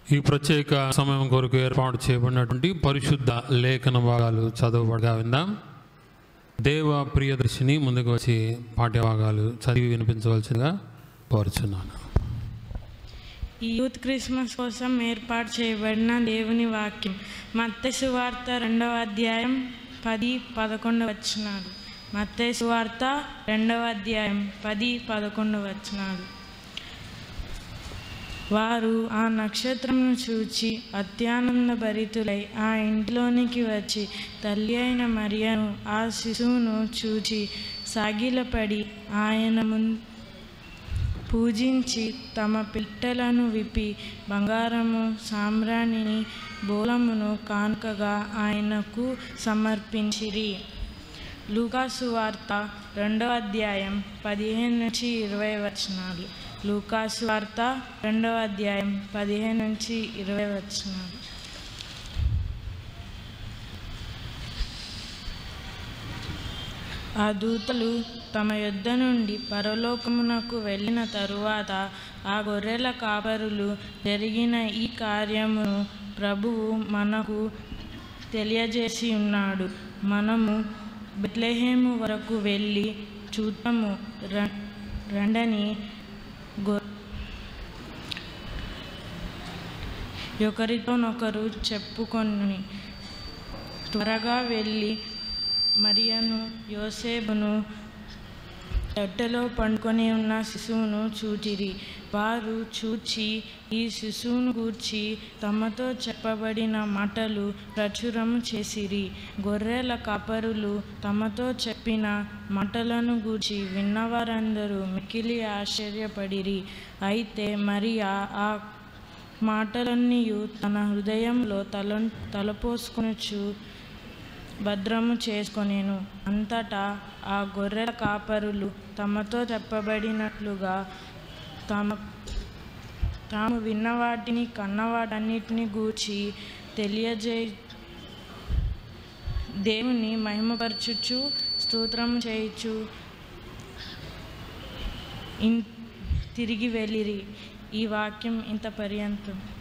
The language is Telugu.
ఈ ప్రత్యేక సమయం కొరకు ఏర్పాటు చేయబడినటువంటి పరిశుద్ధ లేఖన భాగాలు చదవబడగా విందాం దేవ ప్రియదర్శిని ముందుకు వచ్చి పాఠ్యభాగాలు చదివి వినిపించవలసిందిగా కోరుచున్నాను ఈ యూత్ క్రిస్మస్ కోసం ఏర్పాటు చేయబడిన దేవుని వాక్యం మత్తయి సువార్త రెండవ అధ్యాయం పది పదకొండు వచనాలు మత్తయి సువార్త రెండవ అధ్యాయం పది పదకొండు వచనాలు వారు ఆ నక్షత్రమును చూచి అత్యానంద భరితులై ఆ ఇంటిలోనికి వచ్చి తల్లి అయిన మరియను ఆ శిశువును చూచి సాగిలపడి ఆయన మున్ పూజించి తమ పిట్టలను విప్పి బంగారము సామ్రాణిని బోలమును కానుకగా ఆయనకు సమర్పించిరి లూకాసు వార్త రెండవ అధ్యాయం పదిహేను నుంచి ఇరవై వచనాలు లూకాసు వార్త రెండవ అధ్యాయం పదిహేను నుంచి ఇరవై వచనాలు ఆ దూతలు తమ యొద్ద నుండి పరలోకమునకు వెళ్ళిన తరువాత ఆ గొర్రెల కాపరులు జరిగిన ఈ కార్యమును ప్రభువు మనకు తెలియజేసి ఉన్నాడు మనము బెత్లెహేము వరకు వెళ్ళి చూద్దాము ర- రండని గొ ఒకరితోనొకరు చెప్పుకొని త్వరగా వెళ్ళి మరియను యోసేపును తొట్టెలో పండుకొని ఉన్న శిశువును చూచిరి వారు చూచి ఈ శిశువును గూర్చి తమతో చెప్పబడిన మాటలు ప్రచురము చేసిరి గొర్రెల కాపరులు తమతో చెప్పిన మాటలను గూర్చి విన్నవారందరూ మిక్కిలి ఆశ్చర్యపడిరి అయితే మరియా ఆ మాటలన్నీ తన హృదయంలో తల తలపోసుకొనుచు భద్రము చేసుకొనేను అంతటా ఆ గొర్రెల కాపరులు తమతో చెప్పబడినట్లుగా తమ తాము విన్న వాటిని కన్నవాటన్నిటిని గూర్చి తెలియజే దేవుని మహిమపరచుచు స్తోత్రం చేయుచు ఇన్ తిరిగి వెళ్ళిరి ఈ వాక్యం ఇంత పర్యంతం